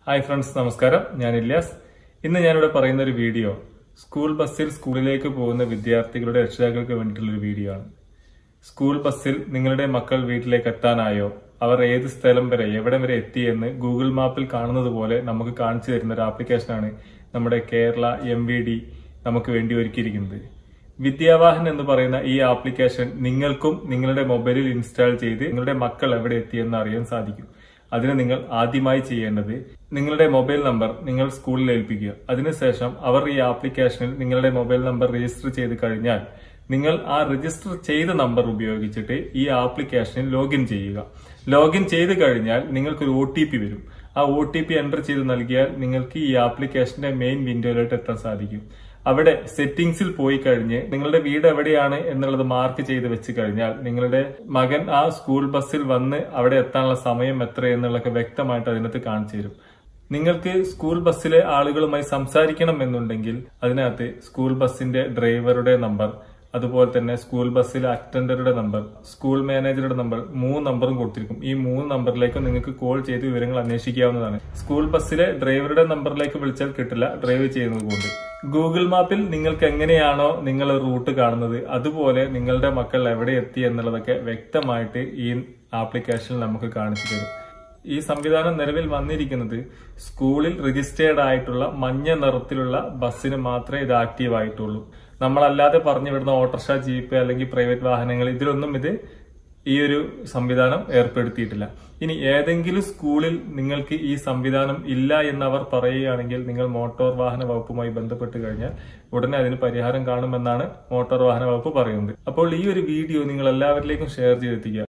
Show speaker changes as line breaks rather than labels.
hi friends നമസ്കാരം ഞാൻ ഇല്യാസ് ഇന്ന് ഞാനിവിടെ പറയുന്ന ഒരു വീഡിയോ സ്കൂൾ ബസ്സിൽ സ്കൂളിലേക്ക് പോകുന്ന വിദ്യാർത്ഥികളുടെ രക്ഷിതാക്കൾക്ക് വേണ്ടിയിട്ടുള്ള ഒരു വീഡിയോ ആണ് സ്കൂൾ ബസ്സിൽ നിങ്ങളുടെ മക്കൾ വീട്ടിലേക്ക് എത്താനായോ അവർ ഏത് സ്ഥലം വരെ എവിടെ വരെ എത്തിയെന്ന് ഗൂഗിൾ മാപ്പിൽ കാണുന്നത് പോലെ നമുക്ക് കാണിച്ചു തരുന്ന ഒരു ആപ്ലിക്കേഷനാണ് നമ്മുടെ കേരള എം വി ഡി നമുക്ക് വേണ്ടി ഒരുക്കിയിരിക്കുന്നത് വിദ്യാവാഹൻ എന്ന് പറയുന്ന ഈ ആപ്ലിക്കേഷൻ നിങ്ങൾക്കും നിങ്ങളുടെ മൊബൈലിൽ ഇൻസ്റ്റാൾ ചെയ്ത് നിങ്ങളുടെ മക്കൾ എവിടെ എത്തിയെന്ന് അറിയാൻ സാധിക്കും അതിന് നിങ്ങൾ ആദ്യമായി ചെയ്യേണ്ടത് നിങ്ങളുടെ മൊബൈൽ നമ്പർ നിങ്ങൾ സ്കൂളിൽ ഏൽപ്പിക്കുക അതിനുശേഷം അവർ ഈ ആപ്ലിക്കേഷനിൽ നിങ്ങളുടെ മൊബൈൽ നമ്പർ രജിസ്റ്റർ ചെയ്ത് കഴിഞ്ഞാൽ നിങ്ങൾ ആ രജിസ്റ്റർ ചെയ്ത നമ്പർ ഉപയോഗിച്ചിട്ട് ഈ ആപ്ലിക്കേഷനിൽ ലോഗിൻ ചെയ്യുക ലോഗിൻ ചെയ്ത് കഴിഞ്ഞാൽ നിങ്ങൾക്കൊരു ഒ ടി പി വരും ആ ഒ ടി പി എൻ്റർ ചെയ്ത് നൽകിയാൽ നിങ്ങൾക്ക് ഈ ആപ്ലിക്കേഷന്റെ മെയിൻ വിൻഡോയിലോട്ട് എത്താൻ സാധിക്കും അവിടെ സെറ്റിംഗ്സിൽ പോയി കഴിഞ്ഞ് നിങ്ങളുടെ വീട് എവിടെയാണ് എന്നുള്ളത് മാർക്ക് ചെയ്ത് വെച്ച് കഴിഞ്ഞാൽ നിങ്ങളുടെ മകൻ ആ സ്കൂൾ ബസ്സിൽ വന്ന് അവിടെ എത്താനുള്ള സമയം എത്ര എന്നുള്ളതൊക്കെ വ്യക്തമായിട്ട് അതിനകത്ത് കാണിച്ചു തരും നിങ്ങൾക്ക് സ്കൂൾ ബസ്സിലെ ആളുകളുമായി സംസാരിക്കണം എന്നുണ്ടെങ്കിൽ അതിനകത്ത് സ്കൂൾ ബസ്സിന്റെ ഡ്രൈവറുടെ നമ്പർ അതുപോലെ തന്നെ സ്കൂൾ ബസ്സിലെ അറ്റൻഡറുടെ നമ്പർ സ്കൂൾ മാനേജറുടെ നമ്പർ മൂന്ന് നമ്പറും കൊടുത്തിരിക്കും ഈ മൂന്ന് നമ്പറിലേക്ക് നിങ്ങൾക്ക് കോൾ ചെയ്ത് വിവരങ്ങൾ അന്വേഷിക്കാവുന്നതാണ് സ്കൂൾ ബസ്സിലെ ഡ്രൈവറുടെ നമ്പറിലേക്ക് വിളിച്ചാൽ കിട്ടില്ല ഡ്രൈവ് ചെയ്യുന്നത് കൊണ്ട് ഗൂഗിൾ മാപ്പിൽ നിങ്ങൾക്ക് എങ്ങനെയാണോ നിങ്ങൾ റൂട്ട് കാണുന്നത് അതുപോലെ നിങ്ങളുടെ മക്കൾ എവിടെ എത്തി എന്നുള്ളതൊക്കെ വ്യക്തമായിട്ട് ഈ ആപ്ലിക്കേഷനിൽ നമുക്ക് കാണിച്ചു തരും ഈ സംവിധാനം നിലവിൽ വന്നിരിക്കുന്നത് സ്കൂളിൽ രജിസ്റ്റേർഡ് ആയിട്ടുള്ള മഞ്ഞ നിറത്തിലുള്ള ബസ്സിന് മാത്രമേ ഇത് ആക്റ്റീവ് ആയിട്ടുള്ളൂ നമ്മളല്ലാതെ പറഞ്ഞു വിടുന്ന ഓട്ടോറിക്ഷ ജീപ്പ് അല്ലെങ്കിൽ പ്രൈവറ്റ് വാഹനങ്ങൾ ഇതിലൊന്നും ഇത് ഈ ഒരു സംവിധാനം ഏർപ്പെടുത്തിയിട്ടില്ല ഇനി ഏതെങ്കിലും സ്കൂളിൽ നിങ്ങൾക്ക് ഈ സംവിധാനം ഇല്ല എന്നവർ പറയുകയാണെങ്കിൽ നിങ്ങൾ മോട്ടോർ വാഹന വകുപ്പുമായി ബന്ധപ്പെട്ട് കഴിഞ്ഞാൽ ഉടനെ അതിന് പരിഹാരം കാണുമെന്നാണ് മോട്ടോർ വാഹന വകുപ്പ് പറയുന്നത് അപ്പോൾ ഈ ഒരു വീഡിയോ നിങ്ങൾ എല്ലാവരിലേക്കും ഷെയർ ചെയ്തെത്തിക്കുക